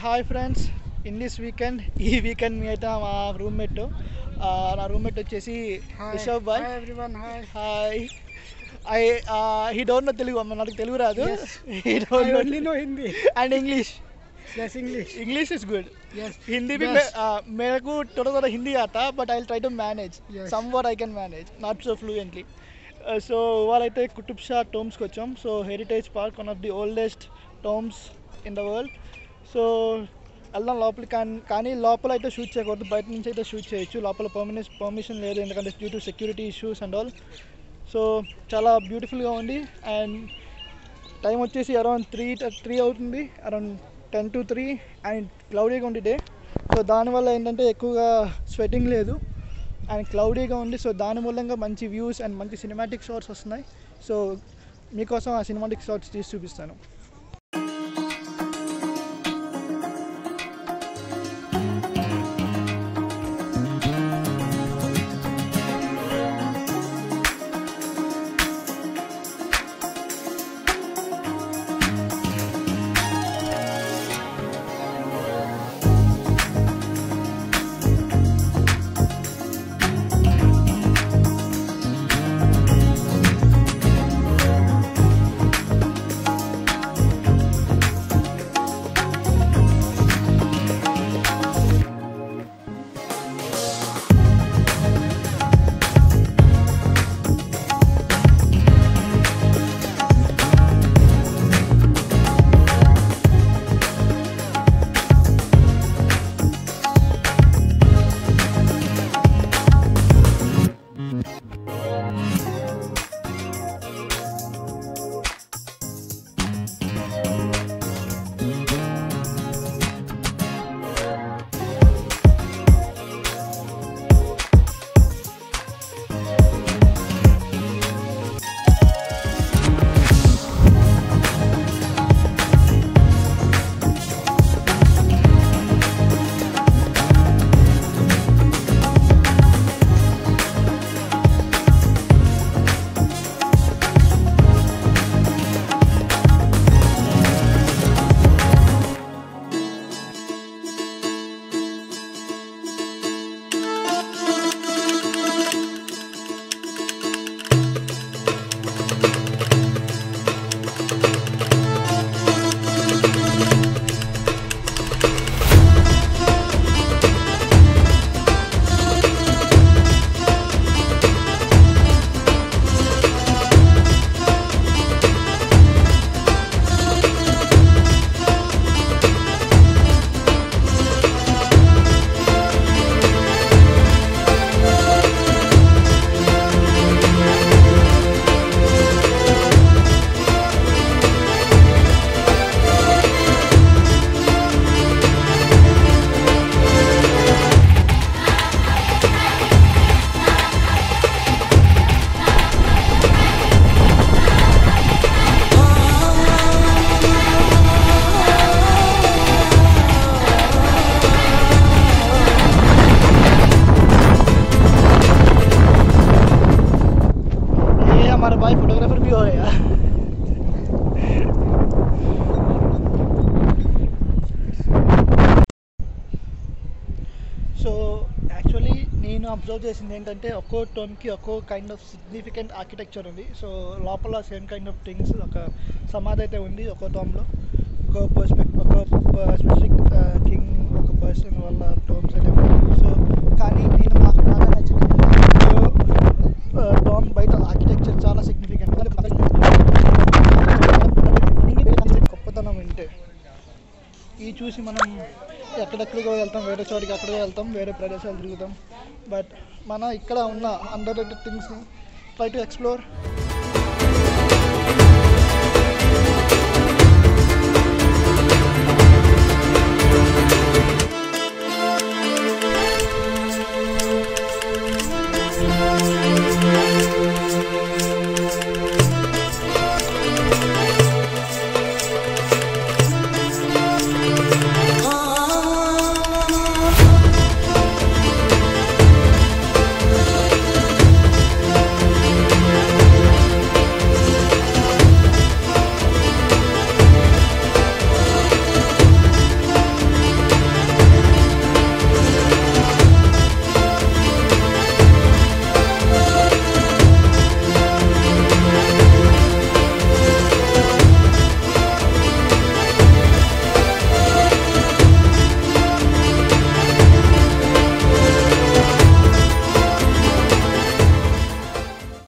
Hi friends in this weekend ఈ weekend మీ అయితే మా రూమ్మేట్ నా రూమ్మేట్ వచ్చేసి Rishabh bhai Hi everyone, hi. Hi I he don't know Telugu అమ్మ నాకు తెలుగు రాదు Yes. హీ I డోంట్ only know Hindi. And English Yes, English. English is good Yes. Hindi भी Yes. मैं, आ, मेरे को थोड़ा थोड़ा हिंदी आता but I try to manage Yes. Somewhat I can manage not so fluently so వాళ్ళైతే కుతుబ్ షా టోమ్స్కి వచ్చాం so heritage park one of the oldest tombs in the world so వెళ్దాం లోపలికి కానీ కానీ లోపల అయితే షూట్ చేయకూడదు బయట నుంచి అయితే షూట్ చేయొచ్చు లోపల పర్మినెన్స్ పర్మిషన్ లేదు ఎందుకంటే due to security issues and all so చాలా బ్యూటిఫుల్గా ఉంది అండ్ టైం వచ్చేసి అరౌండ్ త్రీ త్రీ అవుతుంది around ten to three and క్లౌడీగా ఉంది డే సో దానివల్ల ఏంటంటే ఎక్కువగా స్వెటింగ్ లేదు అండ్ క్లౌడీగా ఉంది సో దాని మూలంగా మంచి వ్యూస్ అండ్ మంచి సినిమాటిక్ షాట్స్ వస్తున్నాయి సో మీకోసం ఆ సినిమాటిక్ షాట్స్ తీసి చూపిస్తాను ये हमारा भाई फोटोग्राफर भी हो गया సో యాక్చువల్లీ నేను అబ్జర్వ్ చేసింది ఏంటంటే ఒక్కో టోన్కి ఒక్కో కైండ్ ఆఫ్ సిగ్నిఫికెంట్ ఆర్కిటెక్చర్ ఉంది సో లోపల సేమ్ కైండ్ ఆఫ్ థింగ్స్ ఒక సమాధి అయితే ఉంది ఒక్కో టోమ్లో ఒక పర్స్పెక్ట్ ఒక స్పెసిఫిక్ కింగ్ ఒక పర్సన్ వాళ్ళ టోమ్స్ అయితే ఉన్నాయి సో కానీ నేను మాకు బాగా నచ్చింది టామ్ బయట ఆర్కిటెక్చర్ చాలా సిగ్నిఫికెంట్ గొప్పతనం వింటే ఈ చూసి మనం ఎక్కడెక్కడికో వెళ్తాం వేరే చోటికి అక్కడికి వెళ్తాం వేరే ప్రదేశాలు తిరుగుతాం బట్ మన ఇక్కడ ఉన్న అండర్ రేటెడ్ థింగ్స్ని ట్రై టు ఎక్స్ప్లోర్